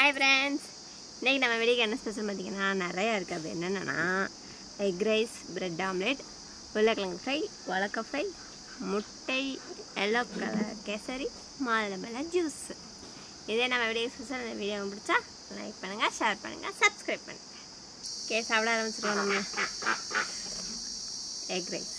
Hi friends இன்றைக்கி நம்ம வெளியே என்ன ஸ்பெஷல் பார்த்தீங்கன்னா நிறையா இருக்குது அது என்னென்னா எக் ரைஸ் பிரெட் ஆம்லெட் உருளைக்கிழங்கு ஃப்ரை வழக்க ஃப்ரை முட்டை எல்லோ கலர் கேசரி மாதுளம்பழ ஜூஸ் இதே நம்ம வீடியோ ஸ்பெஷல் இந்த வீடியோ பிடிச்சா லைக் பண்ணுங்கள் ஷேர் பண்ணுங்கள் சப்ஸ்கிரைப் பண்ணுங்கள் ஓகே சாப்பிட ஆரம்பிச்சிருவோம் நம்ம எக் ரைஸ்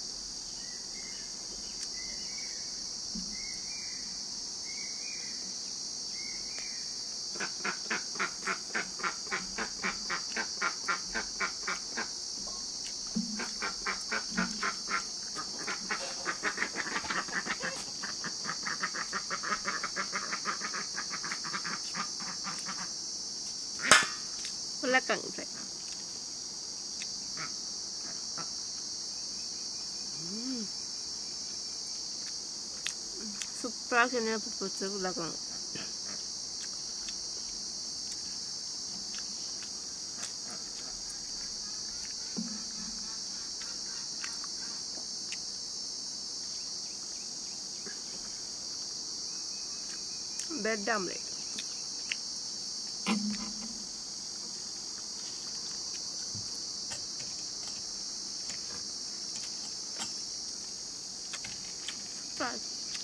உருளைக்கிழங்கு ஃப்ரை சூப்பராக செஞ்சு போச்சு உருளைக்கிழங்கு பிரெட் ஆம்லேட் Faz.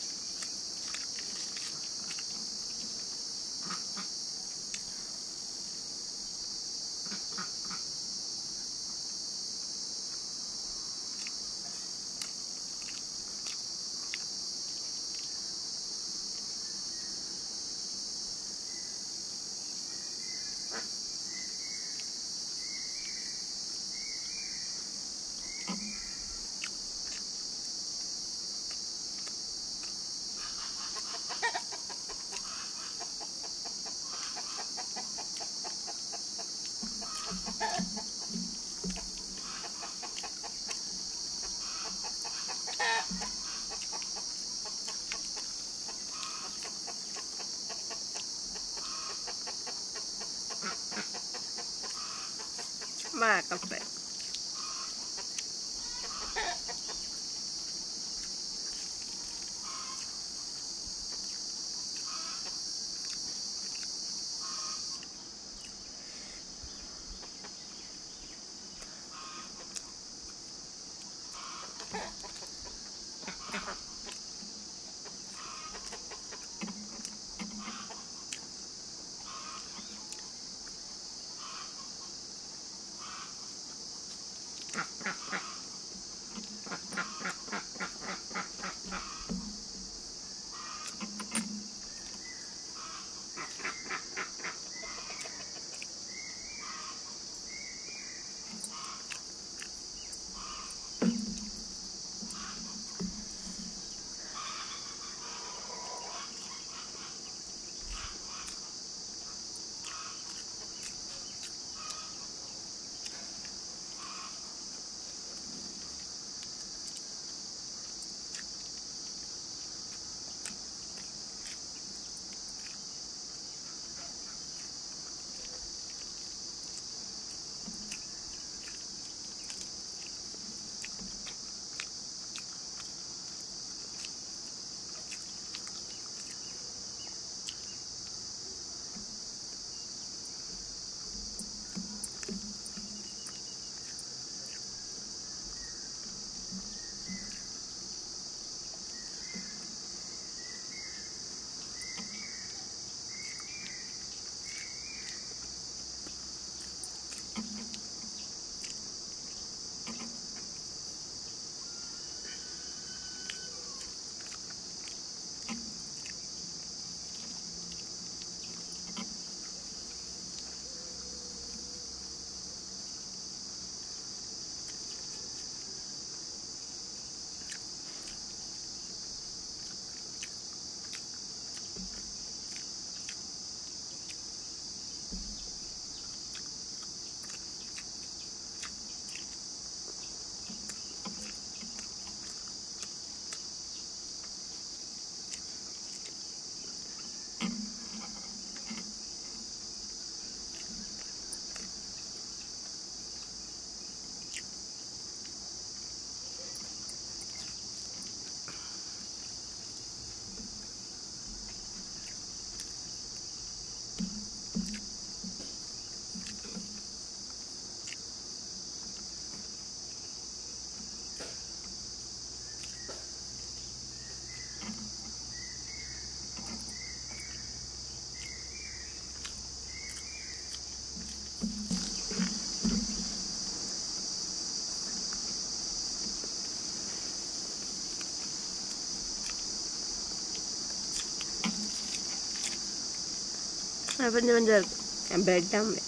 வாழைக்காய் ஃப்ரை கொஞ்சம் கொஞ்சம் இருக்கு பிரெட் ஆம்லெட்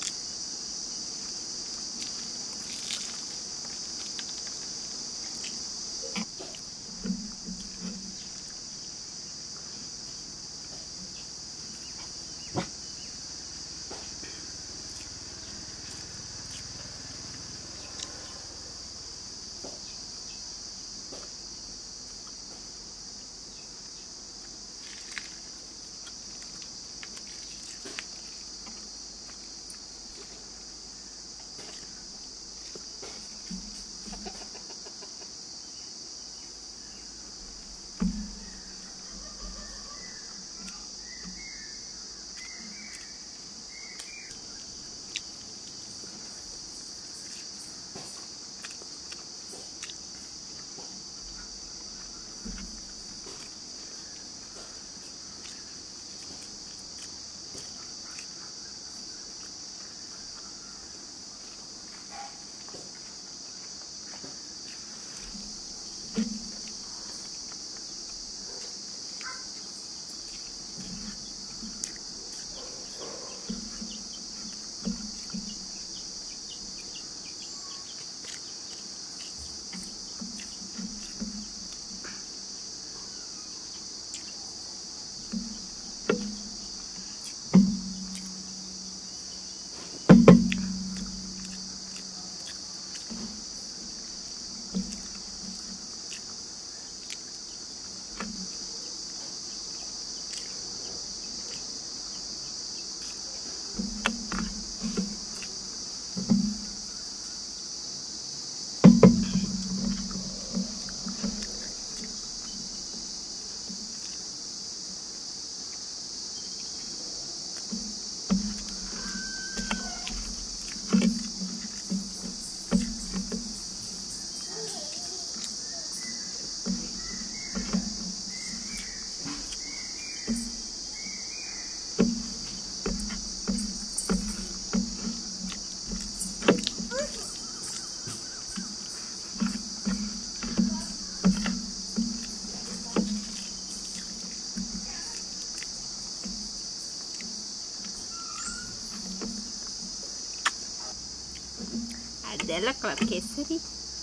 அதெல்லாம் கலர் கேசரி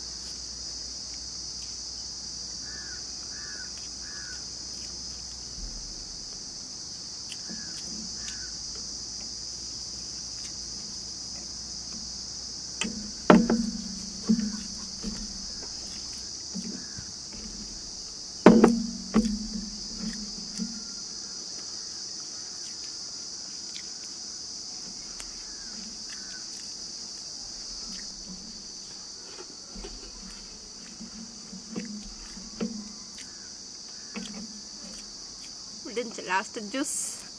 முடிஞ்சு லாஸ்ட் ஜூஸ்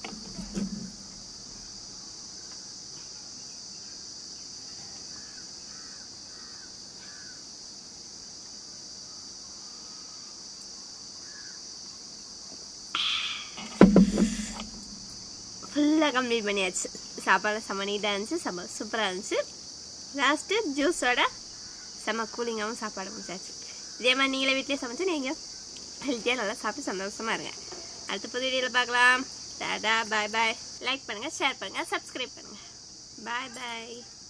ஃபுல்லாக கம்ப்ளீட் பண்ணியாச்சு சாப்பாடு செம்ம நீட்டாக இருந்துச்சு செம்ம சூப்பராக இருந்துச்சு லாஸ்ட்டு ஜூஸோட செம்ம கூலிங்காகவும் சாப்பாடு முடிச்சாச்சு இதே மாதிரி நீங்களே வீட்லேயே சமைச்சு நீங்கள் ஹெல்த்தியாக நல்லா சாப்பிட்டு சந்தோஷமாக இருங்க அடுத்த புது வீடியோவில் பார்க்கலாம் டாடா பாய் பாய் லைக் பண்ணுங்கள் ஷேர் பண்ணுங்கள் சப்ஸ்கிரைப் பண்ணுங்கள் பாய் பாய்